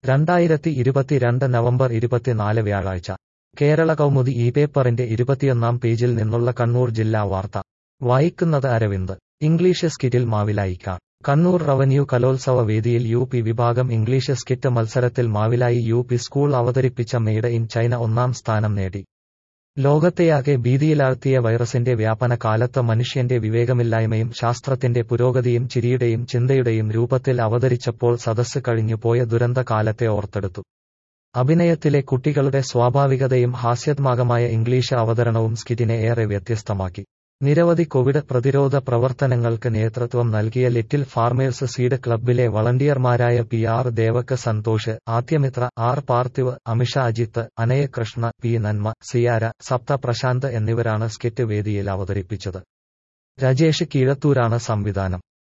രണ്ടായിരത്തി ഇരുപത്തിരണ്ട് നവംബർ ഇരുപത്തിനാല് വ്യാഴാഴ്ച കേരള കൗമുദി ഈ പേപ്പറിന്റെ ഇരുപത്തിയൊന്നാം പേജിൽ നിന്നുള്ള കണ്ണൂർ ജില്ലാ വാർത്ത വായിക്കുന്നത് അരവിന്ദ് ഇംഗ്ലീഷ് സ്കിറ്റിൽ മാവിലായിക്കാർ കണ്ണൂർ റവന്യൂ കലോത്സവ വേദിയിൽ യു പി വിഭാഗം ഇംഗ്ലീഷ് സ്കിറ്റ് മത്സരത്തിൽ മാവിലായി യു പി സ്കൂൾ അവതരിപ്പിച്ച മെയ്ഡ് ഇൻ ചൈന ഒന്നാം സ്ഥാനം നേടി ലോകത്തെയാകെ ഭീതിയിലാഴ്ത്തിയ വൈറസിന്റെ വ്യാപന കാലത്ത് മനുഷ്യന്റെ വിവേകമില്ലായ്മയും ശാസ്ത്രത്തിന്റെ പുരോഗതിയും ചിരിയുടെയും ചിന്തയുടെയും രൂപത്തിൽ അവതരിച്ചപ്പോൾ സദസ്സ് കഴിഞ്ഞുപോയ ദുരന്ത കാലത്തെ ഓർത്തെടുത്തു അഭിനയത്തിലെ കുട്ടികളുടെ സ്വാഭാവികതയും ഹാസ്യാത്മകമായ ഇംഗ്ലീഷ് അവതരണവും സ്കിറ്റിനെ ഏറെ വ്യത്യസ്തമാക്കി നിരവധി കോവിഡ് പ്രതിരോധ പ്രവർത്തനങ്ങൾക്ക് നേതൃത്വം നൽകിയ ലിറ്റിൽ ഫാർമേഴ്സ് സീഡ് ക്ലബ്ബിലെ വളണ്ടിയർമാരായ P R Devak Santhosh Adyamithra R Parthiv Amisha Ajith Anayakrishna P Nanma Siyara സപ്ത Prashant എന്നിവരാണ് സ്കിറ്റ് വേദിയിൽ അവതരിപ്പിച്ചത് രജേഷ് കീഴത്തൂരാണ് സംവിധാനം